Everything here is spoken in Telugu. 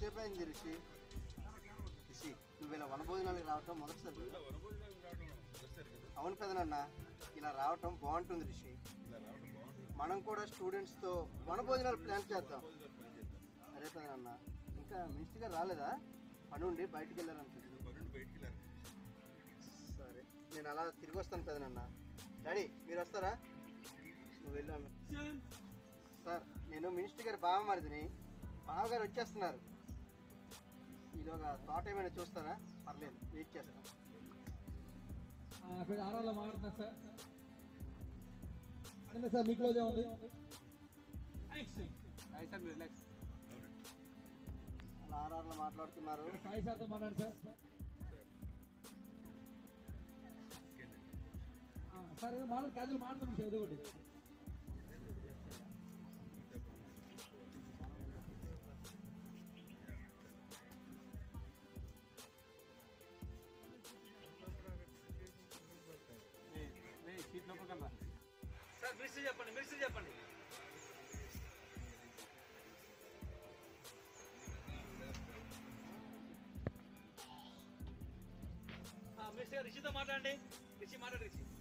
ఎంతసేపు అయింది రిషి రిషి నువ్వు ఇలా వనభోజనాలకు రావటం మొదటిసారి ఇలా వనభోజనానికి రావడం వస్తారు కదా అవును పెదనన్న ఇలా రావటం బాగుంటుంది రిషి ఇలా రావడం బాగుంటుంది మనం కూడా స్టూడెంట్స్తో వనభోజనాలు ప్లాన్ చేద్దాం భోజనాలు పని చేద్దాం అరే పెదనన్న ఇంకా మినిస్టర్ గారు రాలేదా పని ఉండి బయటికి వెళ్ళారనుకుంటుంది పన్నెండు బయటికి వెళ్ళారు సరే నేను అలా తిరిగి వస్తాను పెదనన్న డాడీ మీరు వస్తారా నువ్వు వెళ్ళాను సార్ నేను మినిస్టర్ గారి బావమరిదిని బావగారు వచ్చేస్తున్నారు ఈలోగా తోట ఏమైనా చూస్తారా పర్లేదు వెయిట్ చేస్తాను అక్కడ ఆరాలో మాట్లాడుతున్నా సార్ అడిగిందా సార్ మీకు రోజే ఉంది అలా ఆర్ఆర్లో మాట్లాడుతున్నారు సాయి సార్తో మాట్లాడు సార్ ఆ, సార్ ఏదో మాట్లాడు క్యాజువల్ మాట్లాడుతున్నాం సార్ ఏదో ఒకటి సార్ మినిస్టర్ చెప్పండి మినిస్టర్ చెప్పండి ఆ, మినిస్టర్ గారు రిషితో మాట్లాడండి రిషి మాట్లాడు రిషి